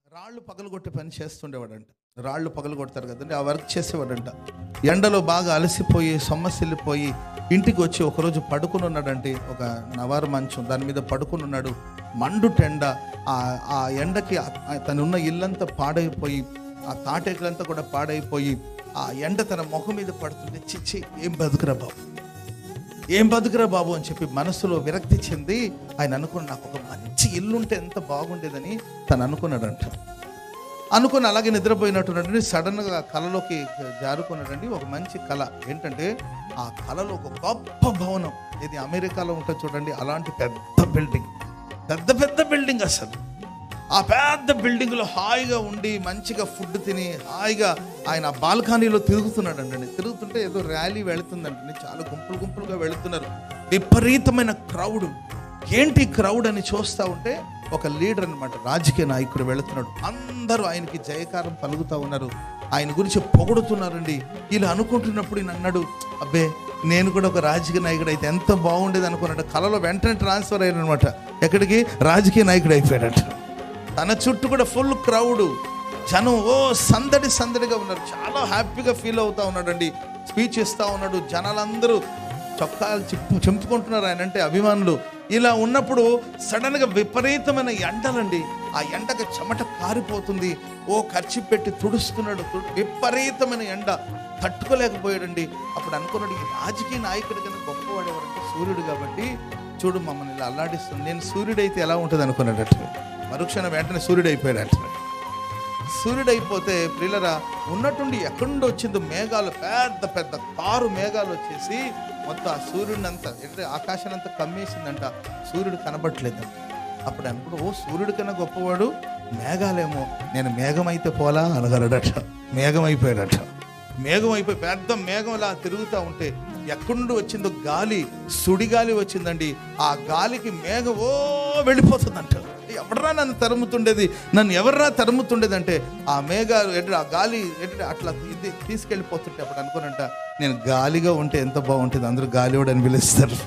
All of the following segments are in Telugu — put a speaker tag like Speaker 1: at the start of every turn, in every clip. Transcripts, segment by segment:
Speaker 1: రాళ్ళు పగలగొట్టే పని చేస్తుండేవాడంట రాళ్ళు పగలగొడతారు కదండి ఆ వర్క్ చేసేవాడంట ఎండలో బాగా అలసిపోయి సొమ్మసిల్లిపోయి ఇంటికి వచ్చి ఒకరోజు పడుకుని ఉన్నాడంటే ఒక నవారు మంచం దాని మీద పడుకుని ఉన్నాడు మండు టెండ ఆ ఆ ఎండకి ఆ- తనున్న ఇల్లంతా పాడైపోయి ఆ తాటేకులంతా కూడా పాడైపోయి ఆ ఎండ తన ముఖం మీద పడుతుంటే చిచ్చి ఏం బతుకురా బాబు ఏం బతుకురా బాబు అని చెప్పి మనసులో విరక్తి చెంది ఆయన అనుకున్న నాకు ఒక మంచి ఇల్లు ఉంటే ఎంత బాగుండేదని తను అనుకున్నాడంట అనుకుని అలాగే నిద్రపోయినట్టునండి సడన్గా కళలోకి జారుకున్నాడండి ఒక మంచి కళ ఏంటంటే ఆ కళలో ఒక గొప్ప భవనం ఇది అమెరికాలో ఉంటుంది చూడండి అలాంటి పెద్ద బిల్డింగ్ పెద్ద పెద్ద బిల్డింగ్ అసలు ఆ పెద్ద బిల్డింగ్లో హాయిగా ఉండి మంచిగా ఫుడ్ తిని హాయిగా ఆయన ఆ బాల్కనీలో తిరుగుతున్నాడండి తిరుగుతుంటే ఏదో ర్యాలీ వెళుతుందండి చాలా గుంపులు గుంపులుగా వెళుతున్నారు విపరీతమైన క్రౌడ్ ఏంటి క్రౌడ్ అని చూస్తూ ఉంటే ఒక లీడర్ అన్నమాట రాజకీయ నాయకుడు వెళుతున్నాడు అందరూ ఆయనకి జయకారం పలుకుతూ ఉన్నారు ఆయన గురించి పొగుడుతున్నారండి ఇలా అనుకుంటున్నప్పుడు ఈయన అన్నాడు అబ్బే నేను కూడా ఒక రాజకీయ నాయకుడు అయితే ఎంత బాగుండేది అనుకున్నాడు కళలో వెంటనే ట్రాన్స్ఫర్ అయ్యారనమాట ఎక్కడికి రాజకీయ నాయకుడు అయిపోయాడట తన చుట్టూ కూడా ఫుల్ క్రౌడ్ జనం ఓ సందడి సందడిగా ఉన్నారు చాలా హ్యాపీగా ఫీల్ అవుతా ఉన్నాడండి స్పీచ్ ఇస్తా ఉన్నాడు జనాలందరూ చొక్కాలు చిప్పు చెంపుకుంటున్నారు ఆయన అంటే అభిమానులు ఇలా ఉన్నప్పుడు సడన్గా విపరీతమైన ఎండలండి ఆ ఎండకు చెమట కారిపోతుంది ఓ ఖర్చు పెట్టి తుడుస్తున్నాడు తుడు- విపరీతమైన ఎండ తట్టుకోలేకపోయాడండి అప్పుడు అనుకున్నాడు ఈ రాజకీయ నాయకుడి కన్నా గొప్పవాడు ఎవరంటే సూర్యుడు కాబట్టి చూడు మమ్మల్ని ఇలా అల్లాడిస్తుంది నేను సూర్యుడైతే ఎలా ఉంటుంది అనుకున్నాడట మరుక్షణం వెంటనే సూర్యుడు అయిపోయాడట సూర్యుడు అయిపోతే ప్రిల్లరా ఉన్నట్టుండి ఎక్కడి నుండి వచ్చిందో మేఘాలు పెద్ద పెద్ద కారు మేఘాలు వచ్చేసి మొత్తం ఆ సూర్యుడిని అంతా అంటే ఆకాశాన్ని అంతా కమ్మేసిందంట సూర్యుడు కనబట్టలేదంట అప్పుడు అనుకుంటూ ఓ సూర్యుడి కన్నా గొప్పవాడు మేఘాలేమో నేను మేఘం అయితే పోలా అనగలడట మేఘం అయిపోయాడట మేఘం అయిపోయి పెద్ద మేఘం ఇలా తిరుగుతూ ఉంటే ఎక్కడి నుండి వచ్చిందో గాలి సుడిగాలి వచ్చిందండి ఆ గాలికి మేఘం ఓ వెళ్ళిపోతుందంట ఎవడరా నన్ను తరుముతుండేది నన్ను ఎవర్రా తరుముతుండేది అంటే ఆ మేఘాలు ఎటు ఆ గాలి ఎటు అట్లా ఇది తీసుకెళ్ళిపోతుంటే అప్పుడు అనుకున్నంట నేను గాలిగా ఉంటే ఎంత బాగుంటుంది అందరూ గాలివాడు అని పిలుస్తారు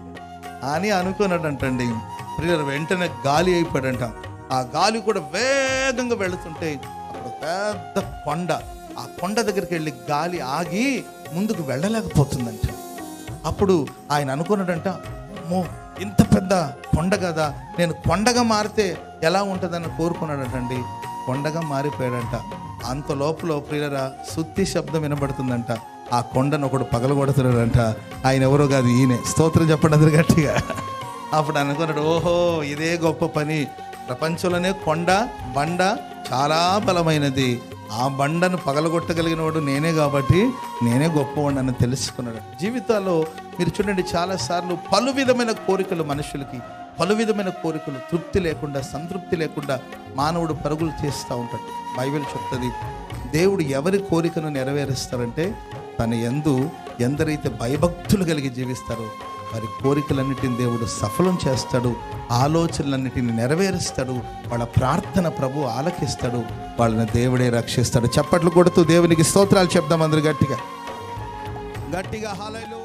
Speaker 1: అని అనుకున్నాడంటండి ప్రియులు వెంటనే గాలి అయిపోయాడంట ఆ గాలి కూడా వేగంగా వెళుతుంటే అప్పుడు పెద్ద కొండ ఆ కొండ దగ్గరికి వెళ్ళి గాలి ఆగి ముందుకు వెళ్ళలేకపోతుందంట అప్పుడు ఆయన అనుకున్నాడంట అమ్మో ఇంత పెద్ద కొండ కదా నేను కొండగా మారితే ఎలా ఉంటుందని కోరుకున్నాడంటండి కొండగా మారిపోయాడంట అంత లోపల ప్రియులరా సుత్తి శబ్దం వినబడుతుందంట ఆ కొండను ఒకడు పగలగొడుతున్నాడంట ఆయన ఎవరో కాదు ఈయనే స్తోత్రం చెప్పండి అందరు గట్టిగా అప్పుడు అనుకున్నాడు ఓహో ఇదే గొప్ప పని ప్రపంచంలోనే కొండ బండ చాలా బలమైనది ఆ బండను పగలగొట్టగలిగిన వాడు నేనే కాబట్టి నేనే గొప్పవాడిని అని తెలుసుకున్నాడు జీవితాల్లో మీరు చూడండి చాలాసార్లు పలు విధమైన కోరికలు మనుషులకి పలు విధమైన కోరికలు తృప్తి లేకుండా సంతృప్తి లేకుండా మానవుడు పరుగులు చేస్తూ ఉంటాడు బైబిల్ చెప్తుంది దేవుడు ఎవరి కోరికను నెరవేరుస్తారంటే తన ఎందు ఎందరైతే భయభక్తులు కలిగి జీవిస్తారో వారి కోరికలన్నిటిని దేవుడు సఫలం చేస్తాడు ఆలోచనలన్నిటిని నెరవేరుస్తాడు వాళ్ళ ప్రార్థన ప్రభు ఆలకిస్తాడు వాళ్ళని దేవుడే రక్షిస్తాడు చప్పట్లు కొడుతూ దేవునికి స్తోత్రాలు చెప్దాం అందరు గట్టిగా గట్టిగా హాలైలో